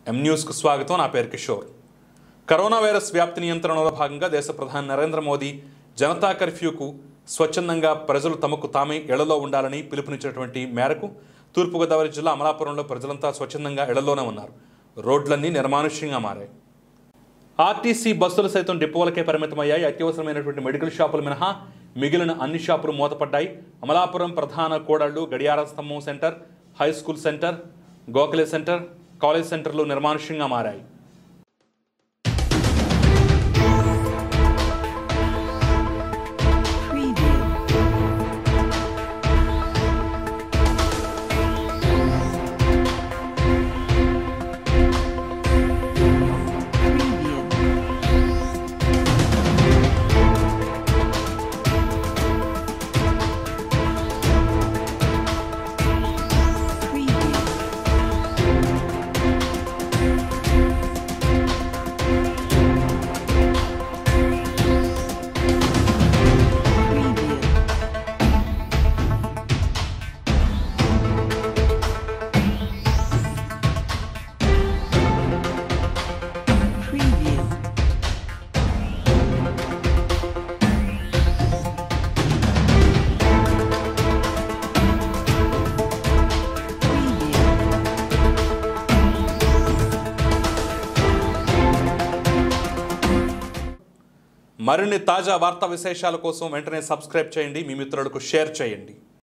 ఎం న్యూస్కు స్వాగతం నా పేరు కిషోర్ కరోనా వైరస్ వ్యాప్తి నియంత్రణలో భాగంగా దేశ ప్రధాని నరేంద్ర మోదీ జనతా కర్ఫ్యూకు స్వచ్ఛందంగా ప్రజలు తమకు తామే ఇళ్లలో ఉండాలని పిలుపునిచ్చినటువంటి మేరకు తూర్పుగోదావరి జిల్లా అమలాపురంలో ప్రజలంతా స్వచ్ఛందంగా ఇళ్లలోనే ఉన్నారు రోడ్లన్నీ నిర్మానుష్యంగా మారాయి ఆర్టీసీ బస్సులు సైతం డిపోలకే పరిమితమయ్యాయి అత్యవసరమైనటువంటి మెడికల్ షాపులు మినహా మిగిలిన అన్ని షాపులు మూతపడ్డాయి అమలాపురం ప్రధాన కూడళ్లు గడియార స్తంభం centre high school centre Gokhale centre college సెంటర్లు నిర్మానుష్యంగా మారాయి Preview. Preview. Preview. Preview. Preview. Preview. మరిన్ని తాజా వార్తా విశేషాల కోసం వెంటనే సబ్స్క్రైబ్ చేయండి మీ మిత్రులకు షేర్ చేయండి